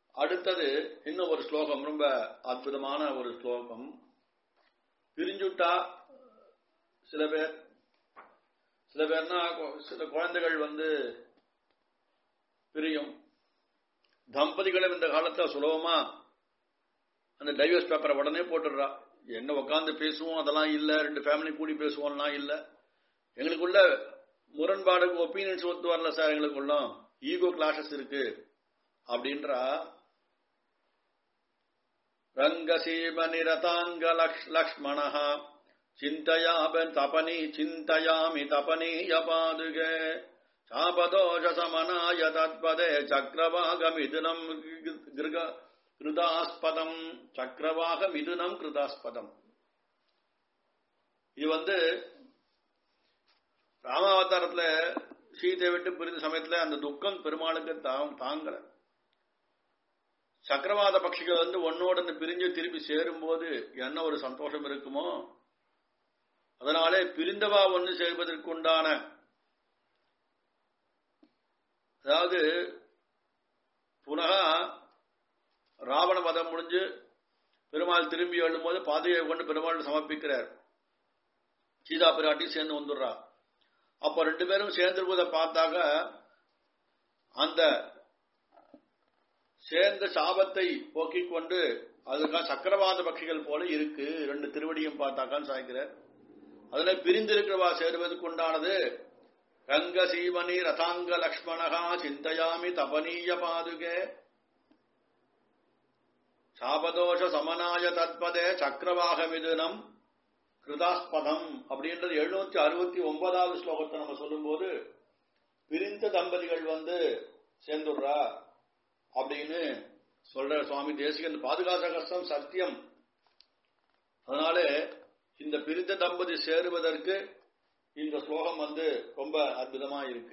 [SPEAKER 1] அடுத்தது இன்னும் ஒரு ஸ்லோகம் ரொம்ப அற்புதமான ஒரு ஸ்லோகம் பிரிஞ்சுட்டா சில பேர் சில பேர்னா கொ- சில குழந்தைகள் வந்து பிரியும் தம்பதிகளும் இந்த காலத்துல சுலபமா அந்த டைவர்ஸ் பேப்பரை உடனே போட்டுடுறா என்ன உட்காந்து பேசுவோம் அதெல்லாம் இல்ல ரெண்டு ஃபேமிலி கூடி பேசுவோம்லாம் இல்ல எங்களுக்குள்ள முரண்பாடு ஒப்பீனியன்ஸ் ஒத்து வரல சார் எங்களுக்குள்ள ஈகோ கிளாஷஸ் இருக்கு அப்படின்றா ரங்கசீம நிரதாங்க லக்ஷ்மண சிந்தயாபன் தபனி சிந்தயாமி தபனீய பாதுகே சாபதோஷ சமனாய தத்பதே சக்கரவாக மிதுனம் கிருக கிருதாஸ்பதம் சக்கரவாக மிதுனம் கிருதாஸ்பதம் இது வந்து ராமாவதாரத்துல சீதை விட்டு பிரிந்த சமயத்துல அந்த துக்கம் பெருமாளுக்கு தா- தாங்கல சக்கரவாத பட்சிகள் வந்து ஒன்னோட இந்த பிரிஞ்சு திருப்பி சேரும்போது என்ன ஒரு சந்தோஷம் இருக்குமோ அதனாலே பிரிந்தவா ஒன்று சேர்வதற்குண்டான அதாவது புனகா ராவண வதம் முடிஞ்சு பெருமாள் திரும்பி எழும்போது பாதையை கொண்டு பெருமாள் சமர்ப்பிக்கிறார் சீதா பிராட்டி சேர்ந்து வந்துடுறா அப்ப ரெண்டு பேரும் சேர்ந்திருப்பதை பார்த்தாக்க அந்த சேர்ந்த சாபத்தை போக்கிக் கொண்டு அதுக்காக சக்கரவாத பட்சிகள் போல இருக்கு ரெண்டு திருவடியும் பார்த்தாக்கான்னு சாய்க்கிறார் அதுல பிரிந்திருக்கிறவா சேருவதற்கு உண்டானது ரங்க சீவனி ரதாங்க லக்ஷ்மணகா சிந்தையாமி தபனீய பாதுகே சாபதோஷ சமனாய தத்பதே சக்கரவாக மிதுனம் கிருதாஸ்பதம் அப்படின்றது எழுநூத்தி அறுபத்தி ஒன்பதாவது ஸ்லோகத்தை நம்ம சொல்லும்போது பிரிந்த தம்பதிகள் வந்து சேர்ந்துடுறா அப்படின்னு சொல்ற சுவாமி தேசிகன் பாதுகாத்த கஷ்டம் சத்தியம் அதனால இந்த பிரிந்த தம்பதி சேருவதற்கு இந்த ஸ்லோகம் வந்து ரொம்ப அற்புதமா இருக்கு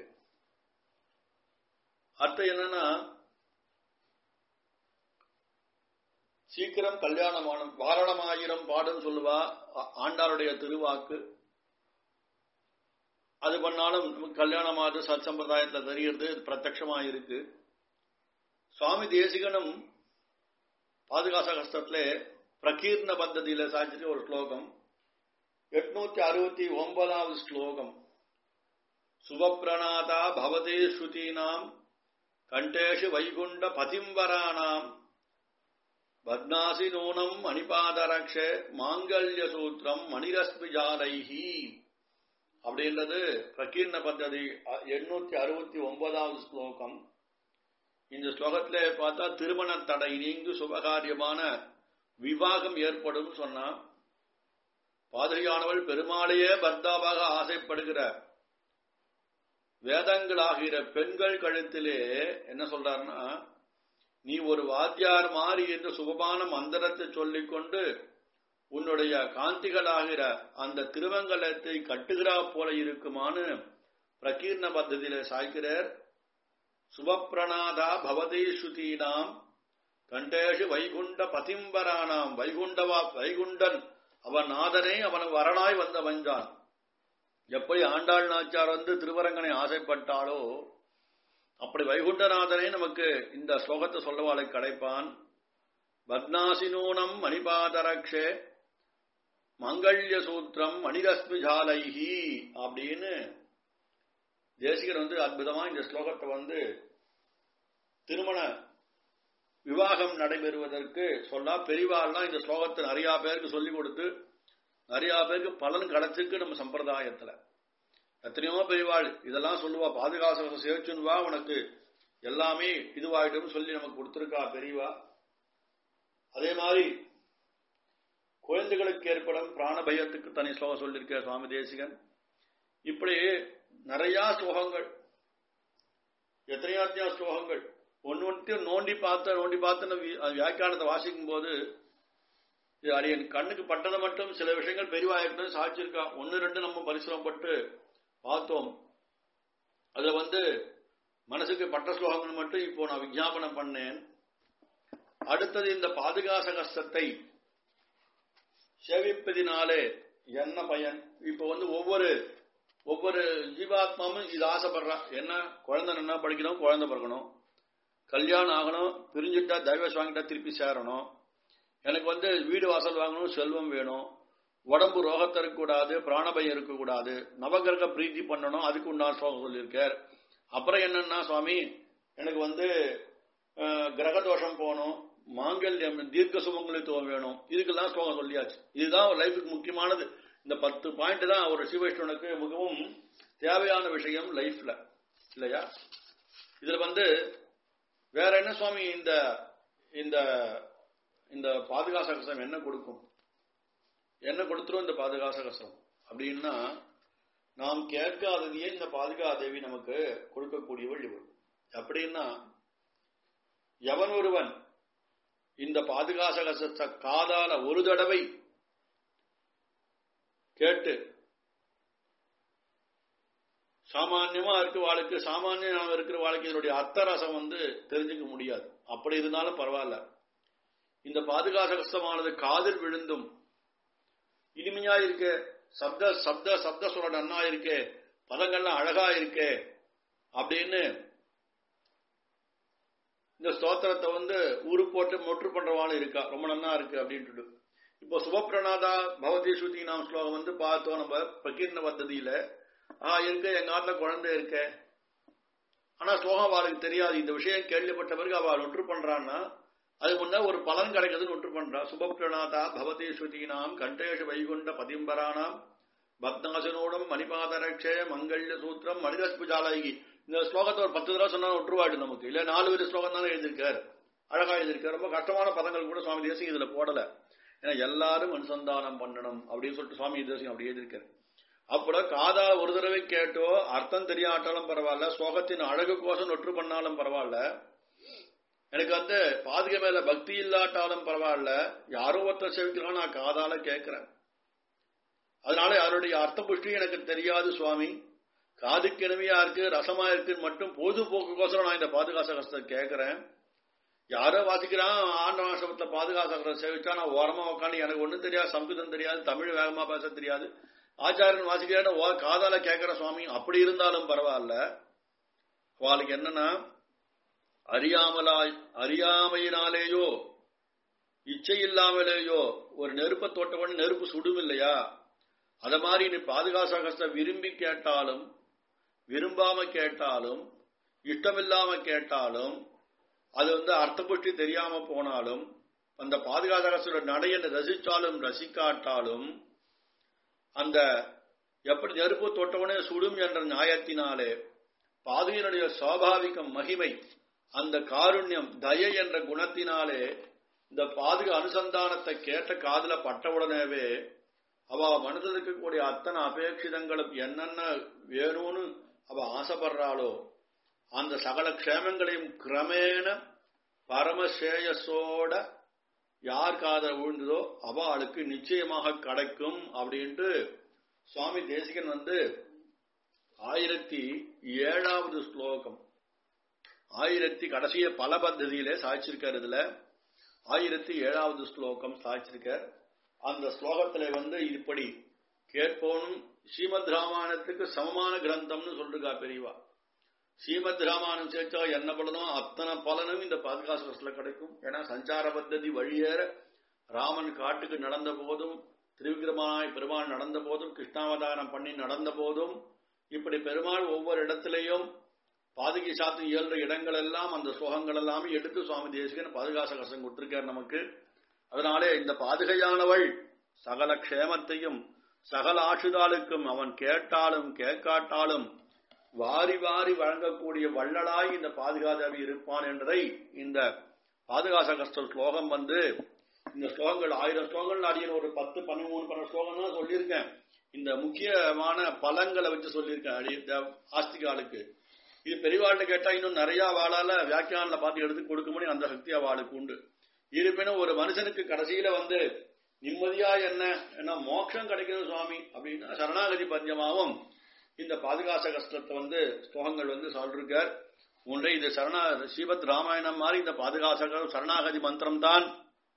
[SPEAKER 1] அர்த்தம் என்னன்னா சீக்கிரம் கல்யாணமான வாரணமாயிரம் பாடுன்னு சொல்லுவா ஆ- ஆண்டாளுடைய திருவாக்கு அது பண்ணாலும் நமக்கு கல்யாணமாவது சத் சம்பிரதாயத்துல தெரியறது பிரத்யட்சமா இருக்கு சுவாமி தேசிகனும் பாதுகாச கஷ்டத்துல பிரகீர்ண பத்ததியில சாட்சி ஒரு ஸ்லோகம் எட்நூத்தி அறுபத்தி ஒன்பதாவது ஸ்லோகம் சுபப்பிரணாதா பவதே ஸ்ருதீனாம் கண்டேஷு வைகுண்ட பதிம்பராணாம் பத்னாசி நூனம் மணிபாதரக்ஷே மாங்கல்ய சூத்திரம் மணிரஸ்மிஜாலைஹி அப்படின்றது பிரகீர்ண பத்ததி எண்ணூத்தி அறுபத்தி ஒன்பதாவது ஸ்லோகம் இந்த ஸ்லோகத்திலே பார்த்தா திருமண தடை நீங்கு சுபகாரியமான விவாகம் ஏற்படும் சொன்னா பாதிரியானவள் பெருமாளையே பர்தாவாக ஆசைப்படுகிற வேதங்களாகிற பெண்கள் கழுத்திலே என்ன சொல்றாருன்னா நீ ஒரு வாத்தியார் மாறி என்று சுகமான மந்திரத்தை சொல்லிக்கொண்டு உன்னுடைய காந்திகளாகிற அந்த திருவங்கலத்தை கட்டுகிறா போல இருக்குமான்னு பிரகீர்ண பத்ததியில சாய்க்கிறார் சுபப்பிரணாதா பவதி ஸ்ருதீனாம் கண்டேஷு வைகுண்ட பதிம்பரானாம் வைகுண்டவா வைகுண்டன் அவன் நாதனே அவன் வரனாய் வந்த வந்தான் எப்படி ஆண்டாள் நாச்சார் வந்து திருவரங்கனை ஆசைப்பட்டாளோ அப்படி வைகுண்டநாதனே நமக்கு இந்த ஸ்லோகத்தை சொல்லவாளை கிடைப்பான் பத்னாசினூனம் மணிபாதரக்ஷே மங்கள்ய சூத்திரம் மணிரஸ்மி ஜாலைஹி அப்படின்னு தேசிகர் வந்து அற்புதமா இந்த ஸ்லோகத்தை வந்து திருமண விவாகம் நடைபெறுவதற்கு சொன்னா பெரிவாள்லாம் இந்த ஸ்லோகத்தை நிறைய பேருக்கு சொல்லி கொடுத்து நிறைய பேருக்கு பலன் கிடைச்சிருக்கு நம்ம சம்பிரதாயத்துல எத்தனையோ பெரியவாள் இதெல்லாம் சொல்லுவா பாதுகாசம் சேச்சுன்னு வா உனக்கு எல்லாமே இதுவாயிடும் சொல்லி நமக்கு கொடுத்திருக்கா பெரியவா அதே மாதிரி குழந்தைகளுக்கு ஏற்படும் பிராண பயத்துக்கு தனி ஸ்லோகம் சொல்லியிருக்க சுவாமி தேசிகன் இப்படி நிறைய ஸ்லோகங்கள் எத்தனையோ எத்தனையோ ஸ்லோகங்கள் ஒன்னு ஒன்றையும் நோண்டி பார்த்த நோண்டி பார்த்து வியாக்கியானத்தை வாசிக்கும் போது இது அடியன் கண்ணுக்கு பட்டதை மட்டும் சில விஷயங்கள் பெரிவாயிருக்கிறது சாட்சியிருக்கா ஒன்னு ரெண்டு நம்ம பரிசிரமப்பட்டு பார்த்தோம் அதுல வந்து மனசுக்கு பட்ட ஸ்லோகங்கள் மட்டும் இப்போ நான் விஜாபனம் பண்ணேன் அடுத்தது இந்த பாதுகாச கஷ்டத்தை சேவிப்பதினாலே என்ன பயன் இப்போ வந்து ஒவ்வொரு ஒவ்வொரு ஜீவாத்மாவும் இது ஆசைப்படுறான் என்ன குழந்தை நல்லா படிக்கணும் குழந்தை பிறக்கணும் கல்யாணம் ஆகணும் பிரிஞ்சுட்டா டைவர்ஸ் வாங்கிட்டா திருப்பி சேரணும் எனக்கு வந்து வீடு வாசல் வாங்கணும் செல்வம் வேணும் உடம்பு ரோகத்தை இருக்கக்கூடாது பிராணபயம் இருக்கக்கூடாது நவகிரக பிரீத்தி பண்ணணும் அதுக்கு உண்டான ஸ்லோகம் சொல்லியிருக்கார் அப்புறம் என்னன்னா சுவாமி எனக்கு வந்து அஹ், கிரக தோஷம் போகணும் மாங்கல்யம் தீர்க்க சுமங்கலித்துவம் வேணும் இதுக்கெல்லாம் ஸ்லோகம் சொல்லியாச்சு இதுதான் லைஃபுக்கு முக்கியமானது இந்த பத்து பாயிண்ட் தான் ஒரு சிவவிஷ்ணனுக்கு மிகவும் தேவையான விஷயம் லைஃப்ல இல்லையா இதுல வந்து வேற என்ன சுவாமி இந்த இந்த இந்த பாதுகாச கசம் என்ன கொடுக்கும் என்ன கொடுத்துரும் இந்த பாதுகாச கசம் அப்படின்னா நாம் கேட்காததையே இந்த பாதுகா தேவி நமக்கு கொடுக்கக்கூடியவள் இவள் அப்படின்னா எவன் ஒருவன் இந்த பாதுகாச கசத்தை காதால ஒரு தடவை கேட்டு சாமான்யமா இருக்க வாழ்க்கை சாமானியம் இருக்கிற வாழ்க்கை இதனுடைய அர்த்தரசம் வந்து தெரிஞ்சுக்க முடியாது அப்படி இருந்தாலும் பரவாயில்ல இந்த பாதுகாச கஷ்டமானது காதில் விழுந்தும் இனிமையா இருக்கே சப்த சப்த சப்த சுர நன்னா இருக்கே பதங்கள்லாம் அழகா இருக்கே அப்படின்னு இந்த ஸ்தோத்திரத்தை வந்து ஊரு போட்டு மொற்று பண்றவாள் இருக்கா ரொம்ப நன்னா இருக்கு அப்படின்ட்டு இப்போ சுபப்பிரணாதா பகவதி ஸ்ருதி நாம் ஸ்லோகம் வந்து பார்த்தோம் நம்ம பகீர்ண பத்ததியில ஆ இருக்கு எங்க ஆத்துல குழந்தை இருக்க ஆனா ஸ்லோகம் அவளுக்கு தெரியாது இந்த விஷயம் கேள்விப்பட்ட பிறகு அவள் ஒன்று பண்றான்னா அது முன்ன ஒரு பலன் கிடைக்குதுன்னு ஒன்று பண்றா சுபப்பிரணாதா பவதி ஸ்ருதீனாம் கண்டேஷ வைகுண்ட பதிம்பரானாம் பத்னாசனோடம் மணிபாதரக்ஷே மங்கள்ய சூத்திரம் மனிதஸ்புஜாலகி இந்த ஸ்லோகத்தை ஒரு பத்து தடவை சொன்னா ஒற்றுவாடு நமக்கு இல்ல நாலு பேர் ஸ்லோகம் தானே எழுதியிருக்காரு அழகா எழுதியிருக்காரு ரொம்ப கஷ்டமான பதங்கள் கூட சுவாமி தேசியம் இதுல போடல ஏன்னா எல்லாரும் அனுசந்தானம் பண்ணணும் அப்படின்னு சொல்லிட்டு சுவாமி தேசியம் அப்படி எழுதியிருக்காரு அப்பட காதா ஒரு தடவை கேட்டோ அர்த்தம் தெரியாட்டாலும் பரவாயில்ல ஸ்லோகத்தின் அழகு கோஷம் ஒற்று பண்ணாலும் பரவாயில்ல எனக்கு வந்து பாதுகை மேல பக்தி இல்லாட்டாலும் பரவாயில்ல யாரோ ஒருத்தர் செவிக்கிறான் நான் காதால கேட்கிறேன் அதனால யாருடைய அர்த்த புஷ்டி எனக்கு தெரியாது சுவாமி காதுக்கு இனிமையா இருக்கு ரசமா இருக்குன்னு மட்டும் பொழுதுபோக்குக்கோசரம் நான் இந்த பாதுகாச கஷ்டத்தை கேட்கிறேன் யாரோ வாசிக்கிறான் ஆண்டவன் ஆசிரமத்துல பாதுகாச சேவிச்சா நான் ஓரமா உட்காந்து எனக்கு ஒண்ணும் தெரியாது சம்ஸ்கிருதம் தெரியாது தமிழ் வேகமா பேச தெரியாது ஆச்சாரியன் வாசிக்கிறேன் ஓ காதால கேட்கிற சுவாமி அப்படி இருந்தாலும் பரவாயில்ல அவளுக்கு என்னன்னா அறியாமலாய் அறியாமையினாலேயோ இச்சை இல்லாமலேயோ ஒரு நெருப்பை தொட்டவன் நெருப்பு சுடும் இல்லையா அத மாதிரி நீ பாதுகாச கஷ்டம் விரும்பி கேட்டாலும் விரும்பாம கேட்டாலும் இஷ்டமில்லாம கேட்டாலும் அது வந்து அர்த்தப்புஷ்டி தெரியாம போனாலும் அந்த பாதுகாச கஷ்ட நடையை ரசிச்சாலும் ரசிக்காட்டாலும் அந்த எப்படி நெருப்பு தொட்டவனே சுடும் என்ற நியாயத்தினாலே பாதுகையினுடைய சுவாபாவிக மகிமை அந்த காருண்யம் தயை என்ற குணத்தினாலே இந்த பாதுக அனுசந்தானத்தை கேட்ட காதுல பட்டவுடனேவே அவ மனதில் இருக்கக்கூடிய அத்தனை அபேட்சிதங்களும் என்னென்ன வேணும்னு அவ ஆசைப்படுறாளோ அந்த சகல க்ஷேமங்களையும் கிரமேண பரமசேயஸோட யார் காதல விழுந்ததோ அவளுக்கு நிச்சயமாக கிடைக்கும் அப்படின்ட்டு சுவாமி தேசிகன் வந்து ஆயிரத்தி ஏழாவது ஸ்லோகம் ஆயிரத்தி கடைசிய பல பத்ததியிலே சாய்ச்சிருக்கார் இதுல ஆயிரத்தி ஏழாவது ஸ்லோகம் சாய்ச்சிருக்கார் அந்த ஸ்லோகத்துல வந்து இப்படி கேட்போனும் ஸ்ரீமத் ராமாயணத்துக்கு சமமான கிரந்தம்னு சொல்லிருக்கா பெரியவா ஸ்ரீமத் ராமாயணம் சேர்த்தா என்ன பலனும் அத்தனை பலனும் இந்த பாதுகாசத்துல கிடைக்கும் ஏன்னா சஞ்சார பத்ததி வழியேற ராமன் காட்டுக்கு நடந்த போதும் திருவிக்கிரமாய் பெருமாள் நடந்த போதும் கிருஷ்ணாவதாரம் பண்ணி நடந்த போதும் இப்படி பெருமாள் ஒவ்வொரு இடத்திலையும் பாதுகை சாத்து இயல்ற இடங்கள் எல்லாம் அந்த ஸ்லோகங்கள் எல்லாமே எடுத்து சுவாமி தேசிகன் பாதுகாச கசம் கொடுத்திருக்கார் நமக்கு அதனாலே இந்த பாதுகையானவள் சகல க்ஷேமத்தையும் சகல ஆசுதாளுக்கும் அவன் கேட்டாலும் கேட்காட்டாலும் வாரி வாரி வழங்கக்கூடிய வள்ளலாய் இந்த பாதுகாதேவி இருப்பான் என்பதை இந்த பாதுகாச கஷ்ட ஸ்லோகம் வந்து இந்த ஸ்லோகங்கள் ஆயிரம் ஸ்லோகங்கள் அடியின் ஒரு பத்து பன்னெண்டு பன்னெண்டு ஸ்லோகம் தான் சொல்லியிருக்கேன் இந்த முக்கியமான பலங்களை வச்சு சொல்லியிருக்கேன் அடி இந்த ஆஸ்திகாலுக்கு இது பெரியவாள்கிட்ட கேட்டா இன்னும் நிறைய வாழால வியாக்கியானில் பார்த்து எடுத்து கொடுக்க முடியும் அந்த சக்தி அவளுக்கு உண்டு இருப்பினும் ஒரு மனுஷனுக்கு கடைசியில வந்து நிம்மதியா என்ன என்ன மோட்சம் கிடைக்கிறது சுவாமி அப்படின்னா சரணாகதி பஞ்சமாவும் இந்த பாதுகாச கஷ்டத்தை வந்து ஸ்லோகங்கள் வந்து சொல்லிருக்கார் ஒன்றை இது சரணா ஸ்ரீபத் ராமாயணம் மாதிரி இந்த பாதுகாச சரணாகதி மந்திரம் தான்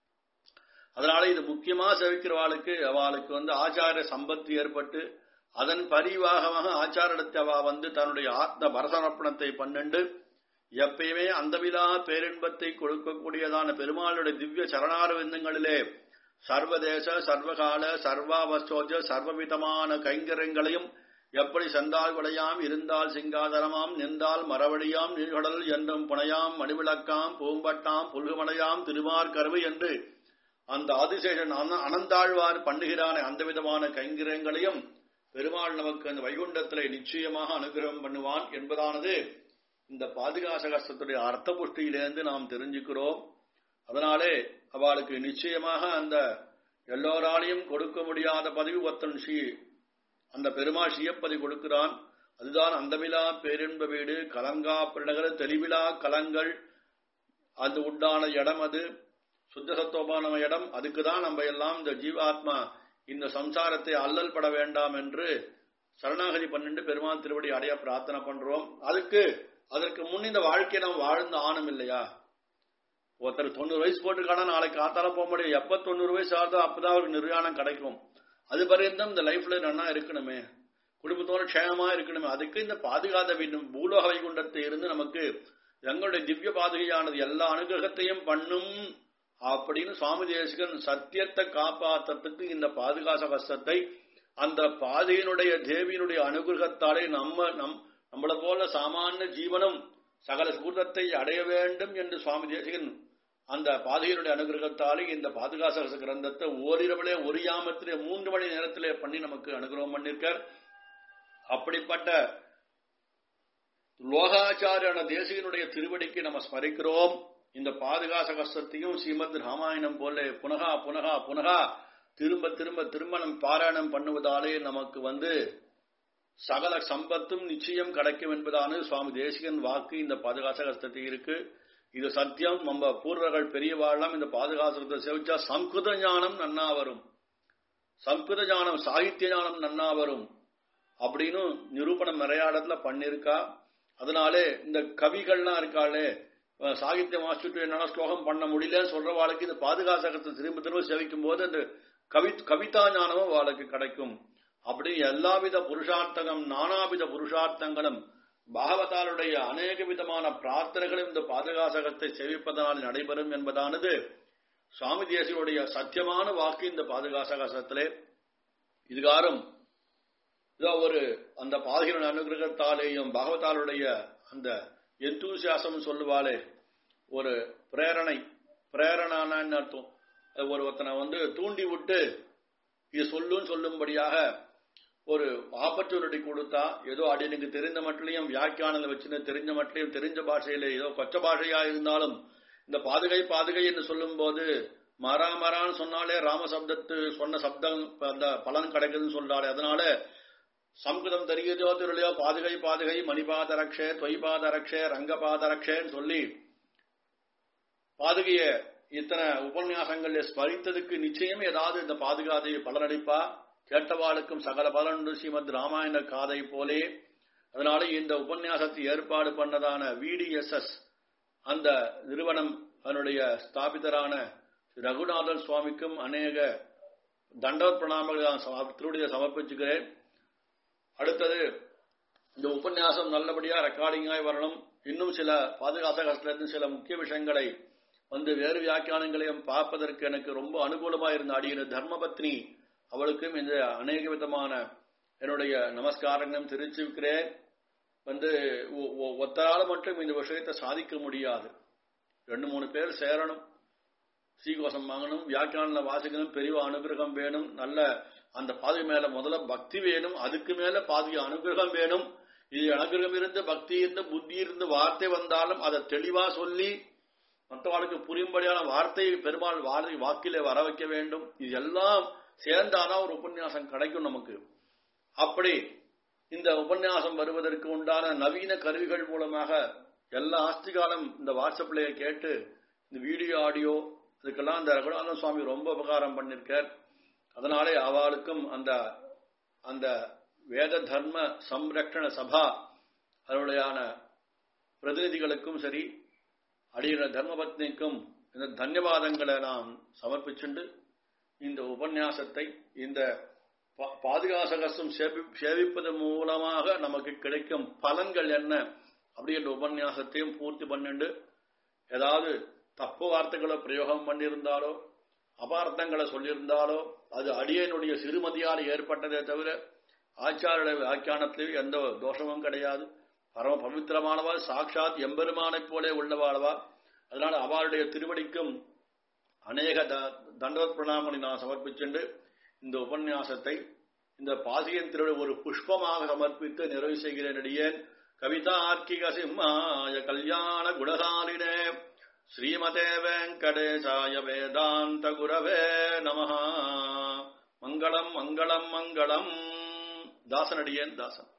[SPEAKER 1] அதனால இது முக்கியமா செவிக்கிறவாளுக்கு அவளுக்கு வந்து ஆச்சார சம்பத்து ஏற்பட்டு அதன் பரிவாகமாக ஆச்சாரத்தை அவ வந்து தன்னுடைய ஆத்ம பரசமர்ப்பணத்தை பன்னெண்டு எப்பயுமே அந்தவிலா பேரின்பத்தை கொடுக்கக்கூடியதான பெருமாளுடைய திவ்ய சரணாரவிந்தங்களிலே சர்வதேச சர்வகால சர்வாவஸ்தோஜ சர்வவிதமான கைங்கரங்களையும் எப்படி செந்தால் விளையாம் இருந்தால் சிங்காதரமாம் நின்றால் மரவழியாம் நீழ்கடல் என்றும் புனையாம் மணிவிளக்காம் பூம்பட்டாம் புல்குமலையாம் திருமார்கருவு என்று அந்த ஆதிசேஷன் அன- அனந்தாழ்வார் பண்ணுகிறான அந்த விதமான கைங்கரங்களையும் பெருமாள் நமக்கு அந்த வைகுண்டத்திலே நிச்சயமாக அனுகிரகம் பண்ணுவான் என்பதானது இந்த பாதுகாசகஸ்தத்துடைய அர்த்த புஷ்டியிலிருந்து நாம் தெரிஞ்சுக்கிறோம் அதனாலே அவளுக்கு நிச்சயமாக அந்த எல்லோராலையும் கொடுக்க முடியாத பதவி ஒத்தன் ஸ்ரீ அந்த பெருமாள் ஸ்ரீயப்பதி கொடுக்கிறான் அதுதான் அந்தமிலா பேரின்ப வீடு கலங்கா பிள்ளகர் தெளிவிலா கலங்கள் அது உண்டான இடம் அது சுத்த சத்துவமான இடம் அதுக்கு தான் நம்ம எல்லாம் இந்த ஜீவாத்மா இந்த சம்சாரத்தை அல்லல் பட வேண்டாம் என்று சரணாகதி பன்னெண்டு பெருமாள் திருவடி அடைய பிரார்த்தனை பண்றோம் அதுக்கு அதற்கு முன் இந்த வாழ்க்கையை நாம் வாழ்ந்து ஆணும் இல்லையா ஒருத்தர் தொண்ணூறு வயசு போட்டுக்கானா நாளைக்கு காத்தால போக முடியும் எப்ப தொண்ணூறு வயசு ஆகுதோ அப்பதான் அவருக்கு நிர்யாணம் கிடைக்கும் அது பரியந்தம் இந்த லைஃப்ல நன்னா இருக்கணுமே குடும்பத்தோட க்ஷேமமா இருக்கணுமே அதுக்கு இந்த பாதுகாத வேண்டும் பூலோக வைகுண்டத்தை இருந்து நமக்கு எங்களுடைய திவ்ய பாதுகையானது எல்லா அனுகிரகத்தையும் பண்ணும் அப்படின்னு சுவாமி தேசிகன் சத்தியத்தை காப்பாற்றத்துக்கு இந்த பாதுகாச வசத்தை அந்த பாதையினுடைய தேவியினுடைய அனுகிரகத்தாலே நம்ம நம் நம்மளை போல சாமானிய ஜீவனும் சகல சூர்ணத்தை அடைய வேண்டும் என்று சுவாமி தேசிகன் அந்த பாதையினுடைய அனுகிரகத்தாலே இந்த பாதுகாச கிரந்தத்தை ஓரிரவிலே ஒரு யாமத்திலே மூன்று மணி நேரத்திலே பண்ணி நமக்கு அனுகிரகம் பண்ணிருக்கார் அப்படிப்பட்ட லோகாச்சாரியான தேசிகனுடைய திருவடிக்கு நம்ம ஸ்மரிக்கிறோம் இந்த பாதுகாச கஷ்டத்தையும் ஸ்ரீமத் ராமாயணம் போல புனகா புனகா புனகா திரும்ப திரும்ப திருமணம் பாராயணம் பண்ணுவதாலே நமக்கு வந்து சகல சம்பத்தும் நிச்சயம் கிடைக்கும் என்பதான சுவாமி தேசிகன் வாக்கு இந்த பாதுகாச கஷ்டத்தை இருக்கு இது சத்தியம் நம்ம பூர்வர்கள் பெரியவாழ்லாம் இந்த பாதுகாசத்தை சேவிச்சா சம்ஸ்கிருத ஞானம் நன்னா வரும் சம்ஸ்கிருத ஞானம் சாகித்ய ஞானம் நன்னா வரும் அப்படின்னு நிரூபணம் நிறைய இடத்துல பண்ணிருக்கா அதனாலே இந்த கவிகள்லாம் இருக்காளே அஹ் சாகித்ய மாஸ்டர் என்னால ஸ்லோகம் பண்ண முடியலன்னு சொல்ற வாழ்க்கை இந்த பாதுகாசகத்தை திரும்ப திரும்ப சேவிக்கும் போது அந்த கவி கவிதா ஞானமும் வாழ்க்கை கிடைக்கும் அப்படி எல்லாவித புருஷார்த்தகம் நானாவித புருஷார்த்தங்களும் பாகவதாருடைய அநேக விதமான பிரார்த்தனைகளும் இந்த பாதுகாசகத்தை சேவிப்பதனால் நடைபெறும் என்பதானது சுவாமி தேசியுடைய சத்தியமான வாக்கு இந்த பாதுகாசகத்திலே இதுகாரும் இதோ ஒரு அந்த பாதகியின் அனுகிரகத்தாலேயும் பகவதாருடைய அந்த எந்தூசியாசம் சொல்லுவாளே ஒரு பிரேரணை பிரேரணான்னு அர்த்தம் அது ஒரு ஒருத்தனை வந்து தூண்டி விட்டு இது சொல்லும் சொல்லும்படியாக ஒரு ஆப்பர்ச்சுனிட்டி கொடுத்தா ஏதோ அடினுக்கு தெரிந்த மட்டிலையும் வியாக்கியானல வச்சுன்னு தெரிஞ்ச மட்டிலையும் தெரிஞ்ச பாஷையில ஏதோ கொச்ச பாஷையா இருந்தாலும் இந்த பாதுகை பாதுகை என்று சொல்லும் போது மரா மரான்னு சொன்னாலே ராமசப்தத்து சொன்ன சப்தம் அந்த பலன் கிடைக்குதுன்னு சொல்றாரு அதனால சம்ஸ்கிருதம் தெரியுதோ தெரியலையோ பாதுகை பாதுகை மணிபாதரக்ஷே தொய்பாதரக்ஷே ரங்கபாதரக்ஷேன்னு சொல்லி பாதுகைய இத்தனை உபன்யாசங்கள்ல ஸ்மரித்ததுக்கு நிச்சயம் ஏதாவது இந்த பாதுகாதையை பலனளிப்பா கேட்டவாளுக்கும் சகல பலனுண்டு ஸ்ரீமத் ராமாயண காதை போலே அதனால இந்த உபன்யாசத்தை ஏற்பாடு பண்ணதான விடிஎஸ்எஸ் அந்த நிறுவனம் அதனுடைய ஸ்தாபிதரான ஸ்ரீ ரகுநாதன் சுவாமிக்கும் அநேக தண்டவத் பிரணாமங்கள் நான் சம- திருவடியை சமர்ப்பிச்சுக்கிறேன் அடுத்தது இந்த உபன்யாசம் நல்லபடியா ரெக்கார்டிங்காய் வரணும் இன்னும் சில பாதுகாசகத்திலிருந்து சில முக்கிய விஷயங்களை வந்து வேறு வியாக்கியானங்களையும் பார்ப்பதற்கு எனக்கு ரொம்ப அனுகூலமா இருந்த அடியின் தர்மபத்னி அவளுக்கும் இந்த அநேக விதமான என்னுடைய நமஸ்காரங்களும் தெரிவிச்சிருக்கிறேன் வந்து ஒ- ஒ- ஒத்தரால மட்டும் இந்த விஷயத்தை சாதிக்க முடியாது ரெண்டு மூணு பேர் சேரணும் சீகோசம் வாங்கணும் வியாக்கியான வாசிக்கணும் பெரிய அனுகிரகம் வேணும் நல்ல அந்த பாதை மேல முதல்ல பக்தி வேணும் அதுக்கு மேல பாதி அனுகிரகம் வேணும் இது அனுகிரகம் இருந்து பக்தி இருந்து புத்தி இருந்து வார்த்தை வந்தாலும் அதை தெளிவா சொல்லி மற்றவாளுக்கு புரியும்படியான வார்த்தையை பெருமாள் வார்த்தை வாக்கிலே வர வைக்க வேண்டும் இது எல்லாம் சேர்ந்தாதான் ஒரு உபன்யாசம் கிடைக்கும் நமக்கு அப்படி இந்த உபன்யாசம் வருவதற்கு உண்டான நவீன கருவிகள் மூலமாக எல்லா ஆஸ்திகாலம் இந்த வாட்ஸ்அப்ல கேட்டு இந்த வீடியோ ஆடியோ இதுக்கெல்லாம் இந்த ரகுநாதன் சுவாமி ரொம்ப உபகாரம் பண்ணிருக்கார் அதனாலே அவளுக்கும் அந்த அந்த வேத தர்ம சம்ரக்ஷண சபா அதனுடையான பிரதிநிதிகளுக்கும் சரி அடியின தர்மபத்னிக்கும் இந்த தன்யவாதங்களை நாம் சமர்ப்பிச்சுண்டு இந்த உபன்யாசத்தை இந்த பா- பாதுகாசகசம் சேவி- சேவிப்பது மூலமாக நமக்கு கிடைக்கும் பலன்கள் என்ன அப்படி என்ற உபன்யாசத்தையும் பூர்த்தி பண்ணிண்டு ஏதாவது தப்பு வார்த்தைகளை பிரயோகம் பண்ணியிருந்தாலோ அபார்த்தங்களை சொல்லியிருந்தாலோ அது அடியனுடைய சிறுமதியால் ஏற்பட்டதே தவிர ஆச்சாரிய வியாக்கியானத்திலும் எந்த தோஷமும் கிடையாது பரம பவித்திரமானவா சாட்சாத் எம்பெருமானைப் போலே உள்ளவாளவா அதனால அவளுடைய திருவடிக்கும் அநேக தண்டவத் பிரணாமணி நான் சமர்ப்பிச்சுண்டு இந்த உபன்யாசத்தை இந்த பாசியன் திருவிழா ஒரு புஷ்பமாக சமர்ப்பித்து நிறைவு செய்கிறேன் அடியேன் கவிதார்க்கிக சிம்மாய கல்யாண குணசாலினே ஸ்ரீமதே வெங்கடேசாய வேதாந்த குரவே நம மங்களம் மங்களம் மங்களம் தாசனடியேன் தாசன்